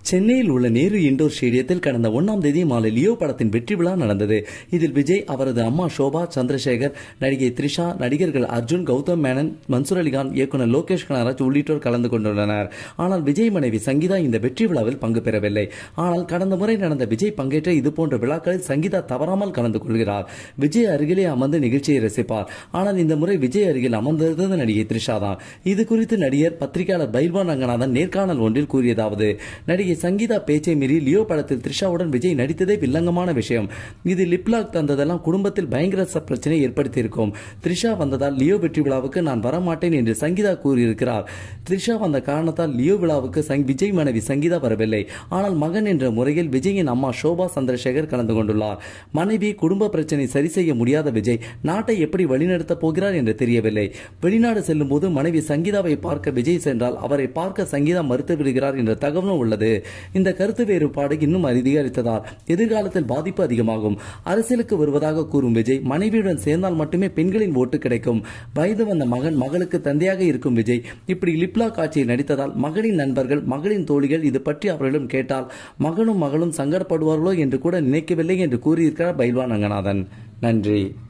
சென்னையில் உள்ள நேரு இண்டோர் ஸ்டேடியத்தில் கடந்த ஒன்னாம் தேதி மாலை லியோ படத்தின் வெற்றி விழா நடந்தது இதில் விஜய் அவரது அம்மா ஷோபா சந்திரசேகர் நடிகை த்ரிஷா நடிகர்கள் அர்ஜுன் கௌதம் மேனன் மன்சூர் அலிகான் இயக்குனர் லோகேஷ் கனராஜ் உள்ளிட்டோர் கலந்து கொண்டுள்ளனர் ஆனால் விஜய் மனைவி சங்கீதா இந்த வெற்றி விழாவில் பங்கு பெறவில்லை ஆனால் கடந்த முறை நடந்த விஜய் பங்கேற்ற இதுபோன்ற விழாக்களில் சங்கீதா தவறாமல் கலந்து கொள்கிறார் விஜய் அருகிலே அமர்ந்து நிகழ்ச்சியை ரசிப்பார் ஆனால் இந்த முறை விஜய் அருகில் அமர்ந்திருந்தது நடிகை த்ரிஷா தான் இது குறித்து நடிகர் பத்திரிகையாளர் பைல்வான் ரங்கநாதன் நேர்காணல் ஒன்றில் கூறியதாவது நடிகை சங்கீதா பேச்சை மீறி லியோ படத்தில் த்ரிஷாவுடன் விஜய் நடித்ததே வில்லங்கமான விஷயம் இது லிப்லாக் தந்ததெல்லாம் குடும்பத்தில் பயங்கர ச- பிரச்சனை ஏற்படுத்தியிருக்கும் த்ரிஷா வந்ததால் லியோ வெற்றி விழாவுக்கு நான் வரமாட்டேன் என்று சங்கீதா கூறியிருக்கிறார் த்ரிஷா வந்த காரணத்தால் லியோ விழாவுக்கு சங்- விஜய் மனைவி சங்கீதா வரவில்லை ஆனால் மகன் என்ற முறையில் விஜயின் அம்மா சோபா சந்திரசேகர் கலந்து கொண்டுள்ளார் மனைவி குடும்ப பிரச்சனை சரி செய்ய முடியாத விஜய் நாட்டை எப்படி வழிநடத்தப் போகிறார் என்று தெரியவில்லை வெளிநாடு செல்லும் போது மனைவி சங்கீதாவை பார்க்க விஜய் சென்றால் அவரை பார்க்க சங்கீதா மறுத்து விடுகிறார் என்ற தகவலும் உள்ளது இந்த கருத்து வேறுபாடு இன்னும் அதிகரித்ததால் எதிர்காலத்தில் பாதிப்பு அதிகமாகும் அரசியலுக்கு வருவதாக கூறும் விஜய் மனைவியுடன் சேர்ந்தால் மட்டுமே பெண்களின் ஓட்டு கிடைக்கும் வயது வந்த மகன் மகளுக்கு தந்தையாக இருக்கும் விஜய் இப்படி லிப்லா காட்சியில் நடித்ததால் மகனின் நண்பர்கள் மகளின் தோழிகள் இது பற்றி அவர்களிடம் கேட்டால் மகனும் மகளும் சங்கடப்படுவார்களோ என்று கூட நினைக்கவில்லை என்று கூறியிருக்கிறார் பைல்வான் ரங்கநாதன் நன்றி